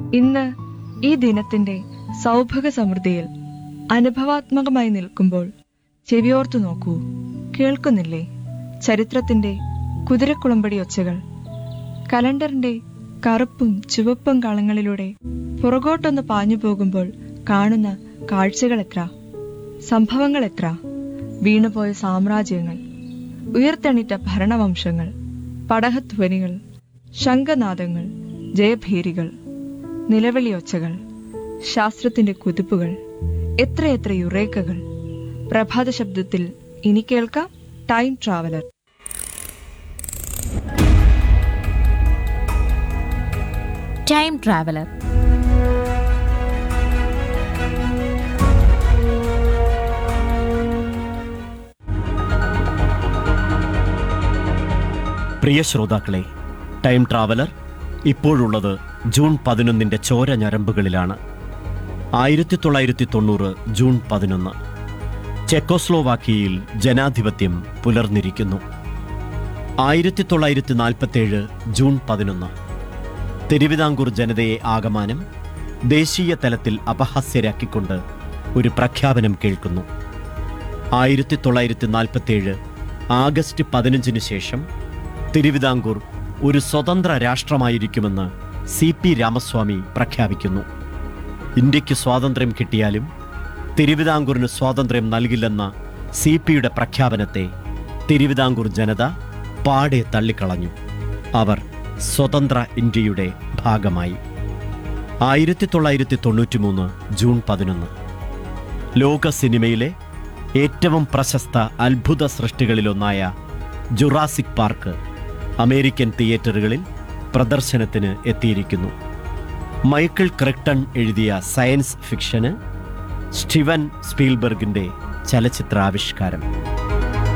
ഇന്ന് ഈ ദിനത്തിന്റെ സൗഭഗ സമൃദ്ധിയിൽ അനുഭവാത്മകമായി നിൽക്കുമ്പോൾ ചെവിയോർത്തു നോക്കൂ കേൾക്കുന്നില്ലേ ചരിത്രത്തിന്റെ കുതിരക്കുളമ്പടി ഒച്ചകൾ കലണ്ടറിന്റെ കറുപ്പും ചുവപ്പും കളങ്ങളിലൂടെ പുറകോട്ടൊന്ന് പാഞ്ഞു പോകുമ്പോൾ കാണുന്ന കാഴ്ചകൾ എത്ര സംഭവങ്ങൾ എത്ര വീണുപോയ സാമ്രാജ്യങ്ങൾ ഉയർത്തെണീറ്റ ഭരണവംശങ്ങൾ പടഹധ്വനികൾ ശംഖനാദങ്ങൾ ജയഭീരികൾ നിലവിളിയൊച്ചകൾ ശാസ്ത്രത്തിന്റെ കുതിപ്പുകൾ എത്രയെത്ര യുറേക്കകൾ പ്രഭാത ശബ്ദത്തിൽ ഇനി കേൾക്കാം ടൈം ട്രാവലർ ടൈം ട്രാവലർ പ്രിയ ശ്രോതാക്കളെ ടൈം ട്രാവലർ ഇപ്പോഴുള്ളത് ജൂൺ പതിനൊന്നിൻ്റെ ചോര ഞരമ്പുകളിലാണ് ആയിരത്തി തൊള്ളായിരത്തി തൊണ്ണൂറ് ജൂൺ പതിനൊന്ന് ചെക്കോസ്ലോവാക്കിയയിൽ ജനാധിപത്യം പുലർന്നിരിക്കുന്നു ആയിരത്തി തൊള്ളായിരത്തി നാൽപ്പത്തേഴ് ജൂൺ പതിനൊന്ന് തിരുവിതാംകൂർ ജനതയെ ആകമാനം ദേശീയ തലത്തിൽ അപഹാസ്യരാക്കിക്കൊണ്ട് ഒരു പ്രഖ്യാപനം കേൾക്കുന്നു ആയിരത്തി തൊള്ളായിരത്തി നാൽപ്പത്തേഴ് ആഗസ്റ്റ് പതിനഞ്ചിന് ശേഷം തിരുവിതാംകൂർ ഒരു സ്വതന്ത്ര രാഷ്ട്രമായിരിക്കുമെന്ന് സി പി രാമസ്വാമി പ്രഖ്യാപിക്കുന്നു ഇന്ത്യക്ക് സ്വാതന്ത്ര്യം കിട്ടിയാലും തിരുവിതാംകൂറിന് സ്വാതന്ത്ര്യം നൽകില്ലെന്ന സി പിയുടെ പ്രഖ്യാപനത്തെ തിരുവിതാംകൂർ ജനത പാടെ തള്ളിക്കളഞ്ഞു അവർ സ്വതന്ത്ര ഇന്ത്യയുടെ ഭാഗമായി ആയിരത്തി തൊള്ളായിരത്തി തൊണ്ണൂറ്റി മൂന്ന് ജൂൺ പതിനൊന്ന് ലോക സിനിമയിലെ ഏറ്റവും പ്രശസ്ത അത്ഭുത സൃഷ്ടികളിലൊന്നായ ജുറാസിക് പാർക്ക് അമേരിക്കൻ തിയേറ്ററുകളിൽ പ്രദർശനത്തിന് എത്തിയിരിക്കുന്നു മൈക്കിൾ ക്രിക്ടൺ എഴുതിയ സയൻസ് ഫിക്ഷന് സ്റ്റിവൻ സ്പീൽബർഗിന്റെ ചലച്ചിത്രാവിഷ്കാരം